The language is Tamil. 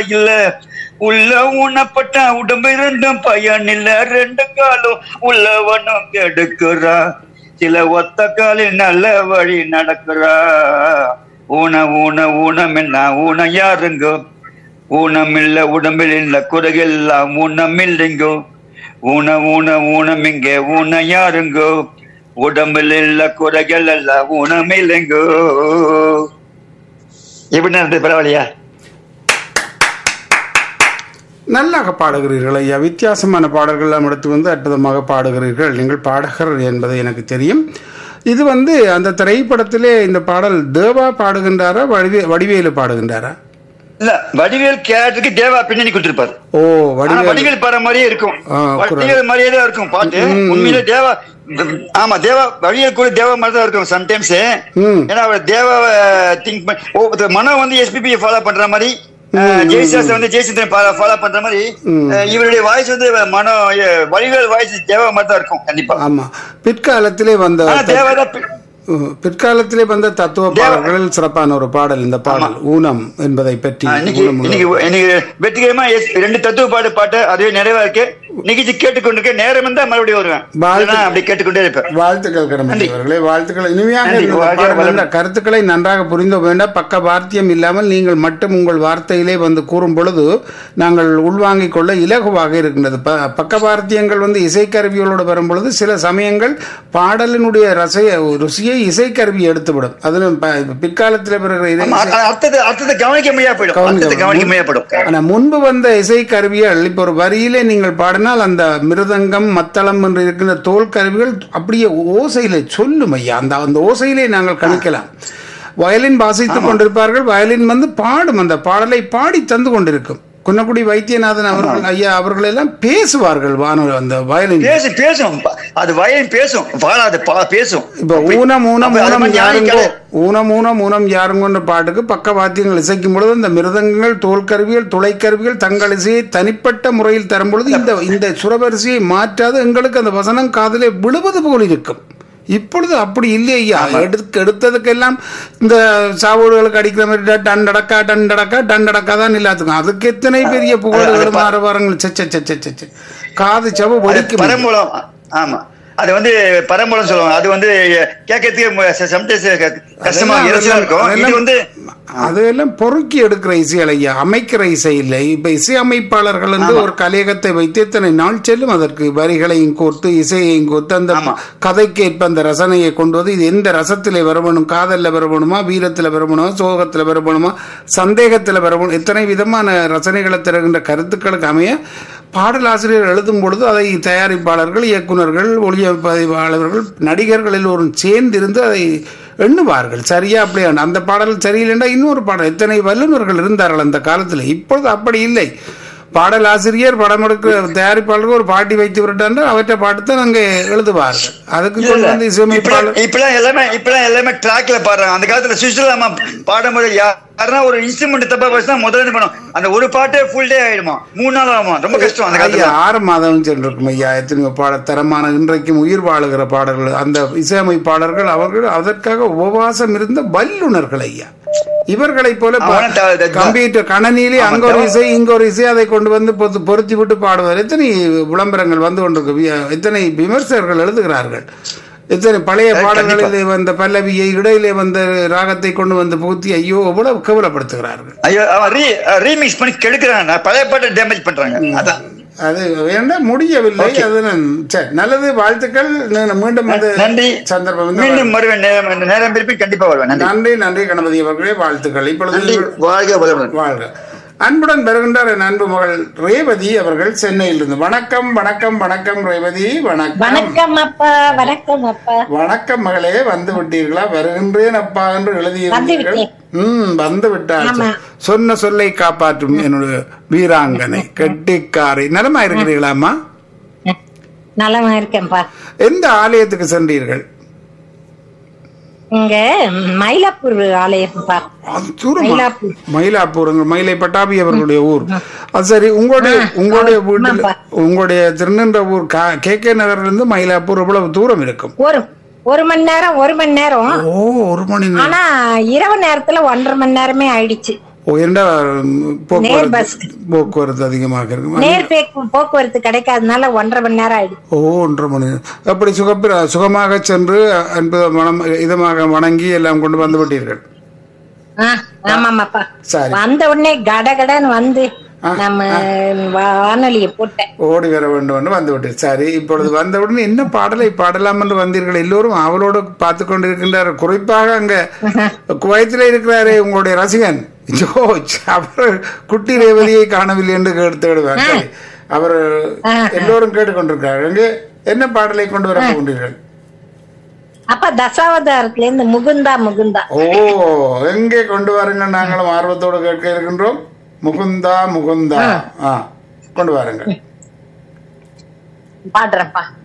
இல்ல உள்ள ஊனப்பட்ட உடம்பு இருந்தும் பயன் இல்ல ரெண்டு காலும் உள்ளவனும் கெடுக்கிறா சில ஒத்த காலில் நல்ல வழி நடக்கிறா ஊன ஊன ஊனம் என்ன ஊன யாருங்கோ ஊனம் இல்ல உடம்பில் இல்ல குறையெல்லாம் ஊனம் இல்லைங்கோ ஊன ஊன ஊனம் இங்கே ஊன யாருங்கோ உடம்பில் இல்ல குறைகள் எல்லாம் ஊனம் இல்லைங்கோ எப்படி நடந்தது பரவாயில்லையா நல்லாக பாடுகிறீர்கள் ஐயா வித்தியாசமான பாடல்கள்லாம் எடுத்து வந்து அற்புதமாக பாடுகிறீர்கள் நீங்கள் பாடகர் என்பது எனக்கு தெரியும் இது வந்து அந்த திரைப்படத்திலே இந்த பாடல் தேவா பாடுகின்றாரா வடிவே வடிவேலு பாடுகின்றாரா இல்ல வடிவேல் கேரக்டருக்கு தேவா பின்னணி கொடுத்திருப்பாரு ஓ ஆனா வடிவேலு வடிவேல் பாடுற மாதிரியே இருக்கும் ஆ, வடிவேல் மாதிரியே தான் இருக்கும் பாட்டு ம், ம். உண்மையிலே தேவா ஆமா தேவா வடிவேல் கூட தேவா மாதிரி தான் இருக்கும் சம்டைம்ஸ் ம். ஏன்னா அவர் தேவாவை திங்க் பண்ணி ஓ இது மனோ வந்து எஸ்பிபி ஃபாலோ பண்ற மாதிரி ஜெய்சாஸ் வந்து ஜெய்சந்திரன் ஃபாலோ பண்ற மாதிரி ம். அஹ், இவருடைய வாய்ஸ் வந்து மனோ அஹ், வடிவேல் வாய்ஸ் தேவா மாதிரி தான் இருக்கும் கண்டிப்பா ஆமா பிற்காலத்திலே வந்த ஆனா தேவா தான் பி- உம், பிற்காலத்திலே வந்த தத்துவ பாடல்களில் சிறப்பான ஒரு பாடல் இந்த பாடல் ஊனம் என்பதை பற்றி ஆ, இன்னைக்கு ஊனம் உள்ள- இன்னைக்கு இன்னைக்கு வெற்றிகரமா எஸ்- ரெண்டு தத்துவ பாடு பாட்டு அதுவே நிறைவா இருக்கு நிகழ்ச்சி கேட்டுக்கொண்டிருக்க நேரம் இருந்தா மறுபடியும் வருவேன் வாழ்த்து- இல்லைன்னா அப்படி கேட்டுக்கொண்டே இருப்பேன் வாழ்த்துக்கள் கடமை அவர்களே வாழ்த்துக்கள் இனிமையாக நன்றி. இருந்தது. வாழ்க பாடல் வளமுடன். நல்ல கருத்துக்களை நன்றாக புரிந்து வேண்டாம் பக்க வார்த்தியம் இல்லாமல் நீங்கள் மட்டும் உங்கள் வார்த்தையிலே வந்து கூறும் பொழுது நாங்கள் உள்வாங்கிக் கொள்ள இலகுவாக இருக்கின்றது ப பக்க வார்த்தியங்கள் வந்து இசைக்கருவிகளோடு வரும் பொழுது சில சமயங்கள் பாடலினுடைய ரசைய ருசியை இசைக்கருவி எடுத்துவிடும் அதிலும் ப- பிற்காலத்தில் பிறகு இதை- ஆமா, அ- அர்த்தத்தை அர்த்தத்தை கவனிக்க முடியா போயிடும் அர்த்தத்தை கவனிக்க முடியா போயிடும் ஆனா முன்பு வந்த இசை கருவிகள் இப்ப ஒரு வரியிலே நீங்கள் பாடினால் அந்த மிருதங்கம் மத்தளம் என்று இருக்கின்ற தோல் கருவிகள் அப்படியே ஓசையிலே சொல்லும் ஐயா அந்த அந்த ஓசையிலே நாங்கள் கணிக்கலாம் வயலின் வாசித்துக் கொண்டிருப்பார்கள் வயலின் வந்து பாடும் அந்த பாடலை பாடி தந்து கொண்டிருக்கும் குன்னக்குடி வைத்தியநாதன் அவர்கள் ஐயா அவர்கள் எல்லாம் பேசுவார்கள் வானொலி அந்த வயலின் பேசு பேசும் ப- அது வயலின் பேசும் வாழாது பா- பேசும் இப்ப ஊனம் ஊனம் அப்ப அது ஊனம் மாதிரி ஞானி யாருங்கோ கிடையாது. ஊனம் ஊனம் ஊனம் யாருங்கோன்ற பாட்டுக்கு பக்கவாத்தியங்கள் இசைக்கும் பொழுது இந்த மிருதங்கங்கள் தோல்கருவிகள் துளைக்கருவிகள் தங்கள் இசையை தனிப்பட்ட முறையில் தரும் பொழுது இந்த இந்த சுரவரிசையை மாற்றாது எங்களுக்கு அந்த வசனம் காதிலே விழுவது போல் இருக்கும் இப்பொழுது அப்படி இல்லை ஐயா எடுத்து எடுத்ததுக்கெல்லாம் இந்த சாவோடுகளுக்கு அடிக்கிற மாதிரி ட- டன் டடக்கா டன் டடக்கா டன் டடக்கா தான் இல்லாத்துக்கும் அதுக்கு எத்தனை பெரிய புகழ்களும் ஆரவாரங்கள் சச்ச சச்ச சச்ச காது சவ அது ஒடிக்கும் பரம்பூலம் ஆமா அது வந்து பரம்பூலம் சொல்லுவாங்க அது வந்து கேட்கறதுக்கு சம்டைம்ஸ் கஷ்டமா அதெல்லாம் இறைச்சலா இருக்கும் இது அதெல்லாம் வந்து அதெல்லாம் பொறுக்கி எடுக்கிற இசைகள் ஐயா அமைக்கிற இசை இல்லை இப்ப இசையமைப்பாளர்கள் என்று ஒரு கலையகத்தை வைத்து இத்தனை நாள் செல்லும் அதற்கு வரிகளையும் கோர்த்து இசையையும் கோர்த்து அந்த ஆமா. கதைக்கேற்ப அந்த ரசனையை கொண்டு வந்து இது எந்த ரசத்திலே வரவேணும் காதல்ல வரவேணுமா வீரத்துல வரவேணுமா சோகத்துல வரவேணுமா சந்தேகத்துல வரவேணும் இத்தனை விதமான ரசனைகளை தருகின்ற கருத்துக்களுக்கு அமைய பாடலாசிரியர் எழுதும் பொழுது அதை தயாரிப்பாளர்கள் இயக்குனர்கள் ஒளியமைப்பாளர்கள் நடிகர்கள் எல்லோரும் சேர்ந்திருந்து அதை எண்ணுவார்கள் சரியா அப்படியா அந்த பாடல் சரியில்லைண்டா இன்னொரு பாடல் எத்தனை வல்லுநர்கள் இருந்தார்கள் அந்த காலத்தில் இப்பொழுது அப்படி இல்லை பாடல் ஆசிரியர் படம் எடுக்கிற தயாரிப்பாளருக்கு ஒரு பாட்டி வைத்து விட்டார்கள் அவற்றை பாட்டுத்தான் அங்கே எழுதுவார்கள் அதுக்கு கொண்டு வந்து இசையமைப்பாளர் இப்பெல்லாம் இப்பெல்லாம் எல்லாமே இப்பெல்லாம் எல்லாமே ட்ராக்ல பாடுறாங்க அந்த காலத்துல சுவிட்சர்லாமா பாடும்போது யாருன்னா ஒரு இன்ஸ்ட்ருமெண்ட் தப்பா பேசினா முதல்ல இது பண்ணும் அந்த ஒரு பாட்டே ஃபுல் டே ஆயிடுமா மூணு நாள் ஆகுமா ரொம்ப கஷ்டம் அந்த ஐயா காலத்துல ஆறு மாதம் சென்றிருக்கும் ஐயா எத்தனையோ பாட தரமான இன்றைக்கும் உயிர் வாழுகிற பாடல்கள் அந்த இசையமைப்பாளர்கள் அவர்கள் அதற்காக உபவாசம் இருந்த வல்லுனர்கள் ஐயா இவர்களைப் போல ப- அவன த- த- கம்ப்யூட்டர் கணனியிலே ஆமா, அங்க ஒரு தவ- இசை இங்க ஒரு இசை அதை கொண்டு வந்து பொத்து- பொருத்தி விட்டு பாடுவார் எத்தனை விளம்பரங்கள் வந்து கொண்டிருக்கு வி- எத்தனை விமர்சகர்கள் எழுதுகிறார்கள் எத்தனை பழைய அது பாடல்களிலே வந்த பல்லவியை இடையிலே வந்த ராகத்தை கொண்டு வந்து புகுத்தி ஐயோ எவ்வளவு கேவலப்படுத்துகிறார்கள் ஐயோ அவன் ரீ ரீமிக்ஸ் பண்ணி கெடுக்கிறாங்க பழைய பாட்டை டேமேஜ் பண்றாங்க அதான் அது வேண்டாம் முடியவில்லை அது நான் சரி நல்லது வாழ்த்துக்கள் நான் மீண்டும் வந்து நன்றி சந்தர்ப்பம் வந்து மீண்டும் வருவேன் நேரம் நேரம் திருப்பி கண்டிப்பா வருவேன் நன்றி நன்றி நன்றி கணபதி அவர்களே வாழ்த்துக்கள் நன்றி இப்பொழுது வாழ்க வளமுடன் வாழ்க அன்புடன் பெறுகின்றார் என் அன்பு மகள் ரேவதி அவர்கள் சென்னையிலிருந்து வணக்கம் வணக்கம் வணக்கம் ரேவதி வணக்கம் வணக்கம் அப்பா வணக்கம் அப்பா வணக்கம் மகளே வந்து விட்டீர்களா வருகின்றேன் அப்பா என்று எழுதியிருந்தீர்கள் வந்து ம் வந்து விட்டார் ஆமா. சொன்ன சொல்லை காப்பாற்றும் என்னுடைய வீராங்கனை கெட்டிக்காரை நலமா இருக்கிறீர்களாமா நலமா இருக்கேன்ப்பா எந்த ஆலயத்துக்கு சென்றீர்கள் இங்க மயிலாப்பூர் ஆலயம்ப்பா அது தூரமா மயிலாப்பூர். மயிலாப்பூர் உங்க மயிலை பட்டாபி அவர்களுடைய ஊர் அது சரி உங்களுடைய உங்களுடைய வீட்டில் ஆமாப்பா. உங்களுடைய திருநின்ற ஊர் கே கே நகர்ல இருந்து மயிலாப்பூர் எவ்வளவு தூரம் இருக்கும் ஒரு ஒரு மணி நேரம் ஒரு மணி நேரம் ஓ ஒரு மணி நேரம் ஆனா இரவு நேரத்துல ஒன்றரை மணி நேரமே ஆயிடுச்சு ஓ என்ன போக்குவரத்து bus. போக்குவரத்து அதிகமாக இருக்கு நேர் பேக்கு- போக்குவரத்து கிடைக்காதனால ஒன்றரை மணி நேரம் ஆயிடுது ஓ ஒன்றரை மணி நேரம். அப்படி சுகப்பிர சுகமாக சென்று அன்பு மனம் இதமாக வணங்கி எல்லாம் கொண்டு வந்து விட்டீர்கள் ஆ, ஆமாமாப்பா சரி வந்த உடனே கடகடன்னு வந்து நம்ம வானொலியை போட்டேன் ஓடி வர வேண்டும் என்று வந்து விட்டீர் சரி இப்பொழுது வந்தவுடன் என்ன பாடலை பாடலாம் என்று வந்தீர்கள் எல்லோரும் அவளோடு பார்த்து கொண்டிருக்கின்றார் குறிப்பாக அங்க குவைத்தில் இருக்கிறாரே உங்களுடைய ரசிகன் ஜோ அவர் குட்டி ரேவதியை காணவில்லை என்று கேட்டுவிடுவார் சரி. அவர் எல்லோரும் கேட்டுக்கொண்டிருக்கிறார் எங்கே என்ன பாடலை கொண்டு வர போகின்றீர்கள் அப்ப தசாவதாரத்துல இருந்து முகுந்தா முகுந்தா ஓ எங்கே கொண்டு வாருங்க நாங்களும் ஆர்வத்தோடு கேட்க இருக்கின்றோம் முகுந்தா முகுந்தா ஆ கொண்டு வாருங்க பாடுறேன்ப்பா